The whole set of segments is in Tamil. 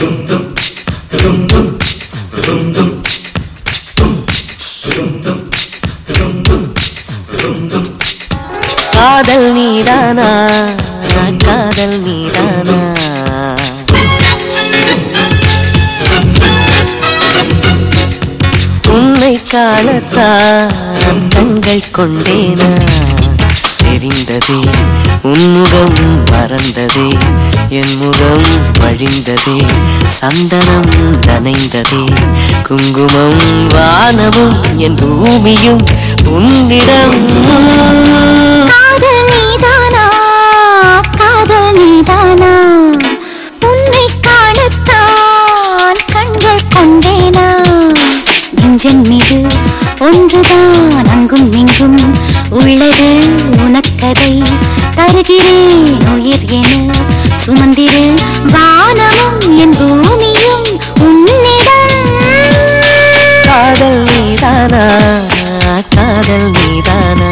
காதல் நீதானா காதல் நீதானா உன்னை காணத்தான் கண்கள் கொண்டேனா தெரிந்ததே உன்முகம் மறந்ததே என் முகம் வழிந்ததே சந்தனம் நனைந்ததே குங்குமம் வானமும் என் பூமியும் உன்னிடம் காதல் நீதானா காதல் நீதானா உன்னை காணத்தான் கண்கள் கொண்டேனா நெஞ்சன் மீது ஒன்றுதான் அங்கும் இங்கும் உள்ளது உனக்கதை தருகிறேன் உயிர் என சுமந்திரு வானமும் என் பூமியும் உன்னிடம் காதல் நீதானா காதல் நீதானா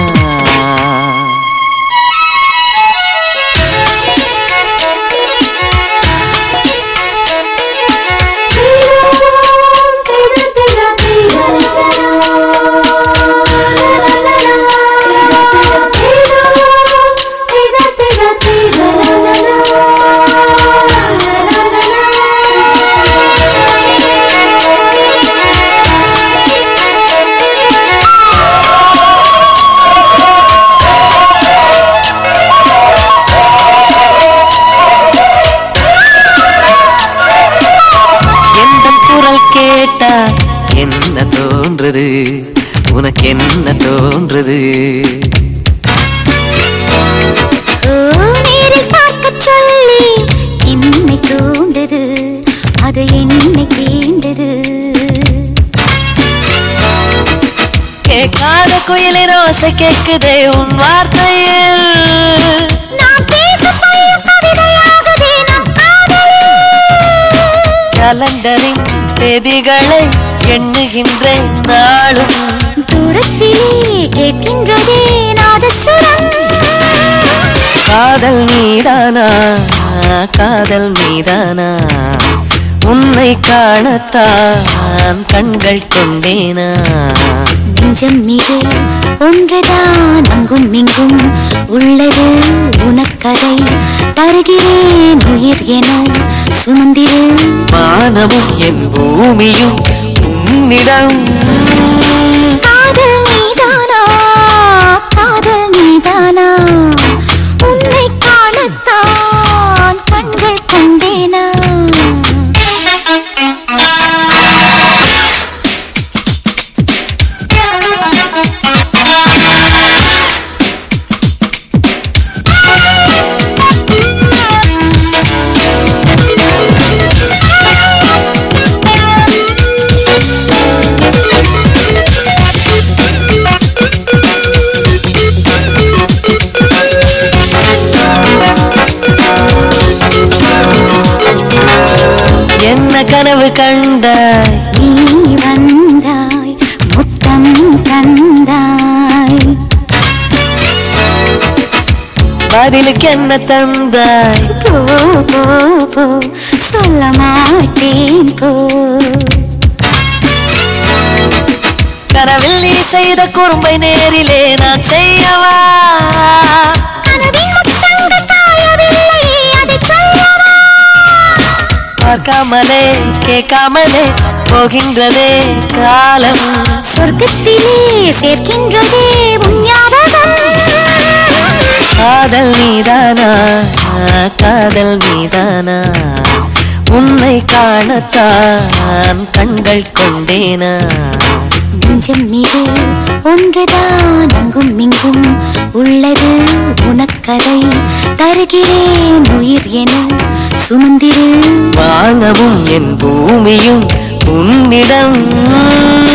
எந்த குரல் கேட்டா என்ன தோன்றுது உனக்கு என்ன தோன்றுது ஓ, நேரில் பார்க்கச் சொல்லி என்னை தூண்டது அது என்னை தீண்டது கேட்காத குயிலின் ஓசை கேக்குதே உன் வார்த்தையில் நான் பேசும் பையன் கவிதையாகுதே நம் காதலில். கலண்டரின் தேதிகளை எண்ணுகின்றேன் நாளும் தூரத்திலே கேட்கின்றதே நாதசுரம் காதல் நீதானா காதல் நீதானா உன்னை காணத்தான் கண்கள் கொண்டேனா நெஞ்சம் மீது ஒன்றுதான் அங்கும் இங்கும் உள்ளது உனக்கதை தருகிறேன் உயிர் என சுமந்திரு வானமும் என் பூமியும் உன்னிடம் காதல் நீதானா காதல் நீதானா உன்னை காணத்தான் கண்கள் கொண்டேனா என்ன கனவு கண்டாய் நீ வந்தாய் முத்தம் தந்தாய் பதிலுக்கு என்ன தந்தாய் போ போ போ சொல்ல மாட்டேன் போ கனவில் நீ செய்த குறும்பை நேரிலே நான் செய்யவா கனவின் முத்தங்கள் காயவில்லையே அதைச் சொல்லவா பார்க்காமலே கேட்காமலே போகின்றதே காலம் சொர்க்கத்திலே சேர்க்கின்றதே உன் ஞாபகம் காதல் நீதானா காதல் நீதானா உன்னை காணத்தான் கண்கள் கொண்டேனா நெஞ்சம் மீது ஒன்றுதான் அங்கும் இங்கும் உள்ளது உனக்கதை தருகிறேன் உயிர் என சுமந்திரு வானமும் என் பூமியும் உன்னிடம்